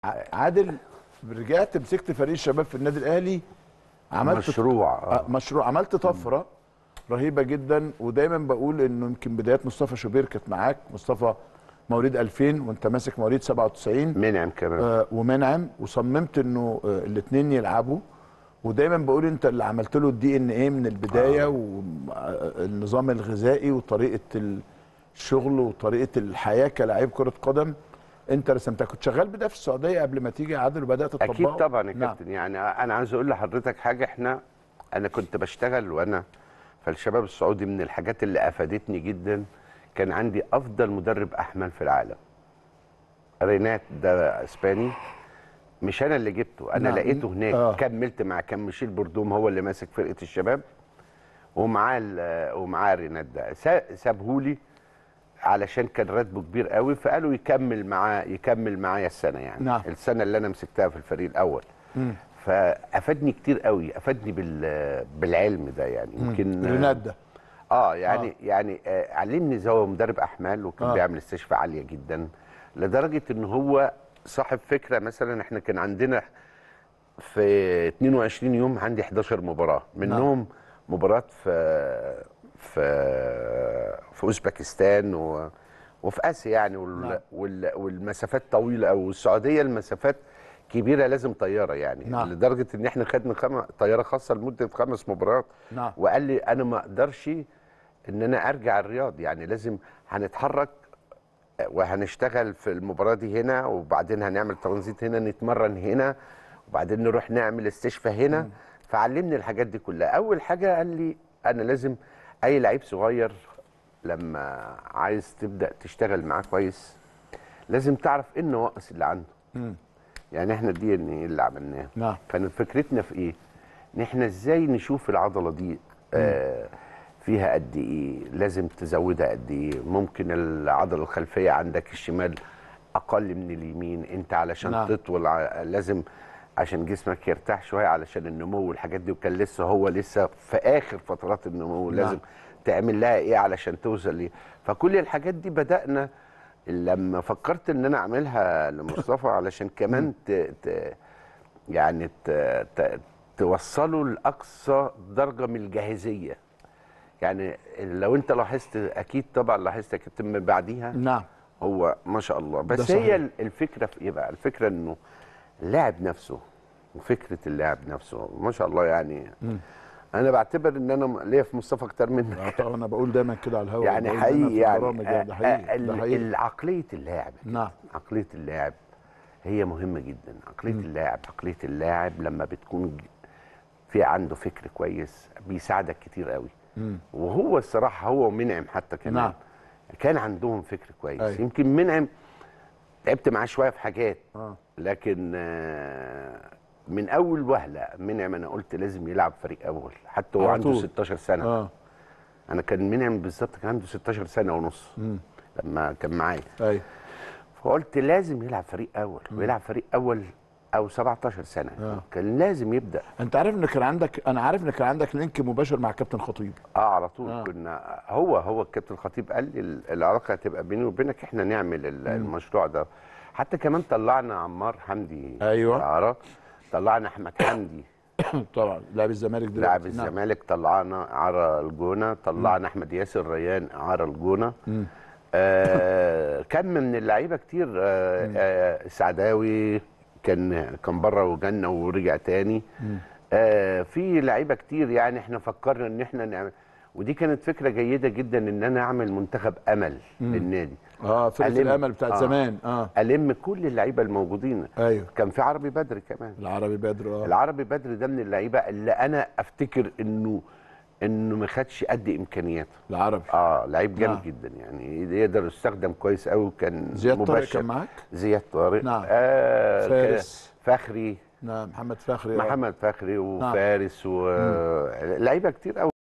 ع- عادل رجعت مسكت فريق الشباب في النادي الاهلي عملت مشروع آه، آه. مشروع عملت طفره رهيبه جدا ودايما بقول انه يمكن بدايات مصطفى شوبير كانت معاك مصطفى مواليد 2000 وانت ماسك مواليد 97 منعم كمان آه، ومنعم وصممت انه الاثنين يلعبوا ودايما بقول انت اللي عملت له الدي ان ايه من البدايه والنظام الغذائي وطريقه الشغل وطريقه الحياه كلاعب كره قدم انت رسمتها كنت شغال بده في السعوديه قبل ما تيجي يا عادل وبدات تطبقه اكيد طبعا يا نعم. كابتن يعني انا عايز اقول لحضرتك حاجه احنا انا كنت بشتغل وانا في الشباب السعودي من الحاجات اللي افادتني جدا كان عندي افضل مدرب احمال في العالم رينات ده اسباني مش انا اللي جبته انا نعم. لقيته هناك آه. كملت معاه كان ميشيل بردوم هو اللي ماسك فرقه الشباب ومعاه ال- ومعاه رينات ده سا- سابهولي علشان كان راتبه كبير قوي فقالوا يكمل معاه يكمل معايا السنه يعني نعم. السنه اللي انا مسكتها في الفريق الاول مم. فافادني كتير قوي افادني بال بالعلم ده يعني يمكن ريناد ده اه يعني آه. يعني آه علمني زي هو مدرب احمال وكان آه. آه. بيعمل استشفاء عاليه جدا لدرجه ان هو صاحب فكره مثلا احنا كان عندنا في 22 يوم عندي 11 مباراه منهم نعم. مباراه في في في اوزبكستان و وفي اسيا يعني وال نعم. وال والمسافات طويله او السعوديه المسافات كبيره لازم طياره يعني نعم. لدرجه ان احنا خدنا خم... طياره خاصه لمده خمس مباريات نعم. وقال لي انا ما اقدرش ان انا ارجع الرياض يعني لازم هنتحرك وهنشتغل في المباراه دي هنا وبعدين هنعمل ترانزيت هنا نتمرن هنا وبعدين نروح نعمل استشفاء هنا فعلمني الحاجات دي كلها اول حاجه قال لي انا لازم اي لعيب صغير لما عايز تبدا تشتغل معاه كويس لازم تعرف ايه النواقص اللي عنده مم. يعني احنا الدي ان ايه اللي عملناه نعم كانت فكرتنا في ايه؟ ان احنا ازاي نشوف العضله دي آه فيها قد ايه؟ لازم تزودها قد ايه؟ ممكن العضله الخلفيه عندك الشمال اقل من اليمين، انت علشان نعم. نعم. تطول ع- لازم عشان جسمك يرتاح شويه علشان النمو والحاجات دي وكان لسه هو لسه في اخر فترات النمو نعم. لازم تعمل لها ايه علشان توصل ليه فكل الحاجات دي بدانا لما فكرت ان انا اعملها لمصطفى علشان كمان ت... ت... يعني ت... ت... توصله لاقصى درجه من الجاهزيه يعني لو انت لاحظت اكيد طبعا لاحظت يا كابتن من بعديها نعم هو ما شاء الله ده بس صحيح. هي الفكره في ايه بقى الفكره انه اللاعب نفسه وفكره اللاعب نفسه ما شاء الله يعني انا بعتبر ان انا ليا في مصطفى اكتر منك آه، طبعا انا بقول دايما كده على الهواء يعني بقول دايماً حقيقي في يعني البرامج آه، ده حقيقي آه، ده ال- حقيقي ال- عقليه اللاعب نعم عقليه اللاعب هي مهمه جدا عقليه اللاعب عقليه اللاعب لما بتكون ج- في عنده فكر كويس بيساعدك كتير قوي مم. وهو الصراحه هو ومنعم حتى كمان نعم. كان عندهم فكر كويس أيوة. يمكن منعم تعبت معاه شويه في حاجات اه لكن آه، من اول وهله منعم انا قلت لازم يلعب فريق اول حتى هو على عنده طول. 16 سنه اه انا كان منعم بالظبط كان عنده 16 سنه ونص مم. لما كان معايا ايوه فقلت لازم يلعب فريق اول ويلعب فريق اول او 17 سنه آه. كان لازم يبدا انت عارف ان كان عندك انا عارف ان كان عندك لينك مباشر مع كابتن خطيب اه على طول آه. آه. كنا هو هو الكابتن الخطيب قال لي ال- العلاقه هتبقى بيني وبينك احنا نعمل ال- المشروع ده حتى كمان طلعنا عمار حمدي أيوة. اعاره طلعنا احمد حمدي طبعا لاعب الزمالك دلوقتي لاعب نعم. الزمالك طلعنا اعاره الجونه طلعنا احمد ياسر ريان اعاره الجونه آه كم من اللعيبه كتير آه آه السعداوي كان كان بره وجنة ورجع تاني آه في لعيبه كتير يعني احنا فكرنا ان احنا نعمل ودي كانت فكره جيده جدا ان انا اعمل منتخب امل للنادي اه فرقه ألم. الامل بتاعت آه. زمان اه الم كل اللعيبه الموجودين ايوه كان في عربي بدر كمان العربي بدر اه العربي بدر ده من اللعيبه اللي انا افتكر انه انه ما خدش قد امكانياته العربي اه لعيب جامد نعم. جدا يعني يقدر يستخدم كويس قوي وكان زياد طارق مبشر. كان معاك زياد طارق نعم. آه فارس. كده. فخري نعم محمد فخري آه. محمد فخري وفارس ولعيبه كتير قوي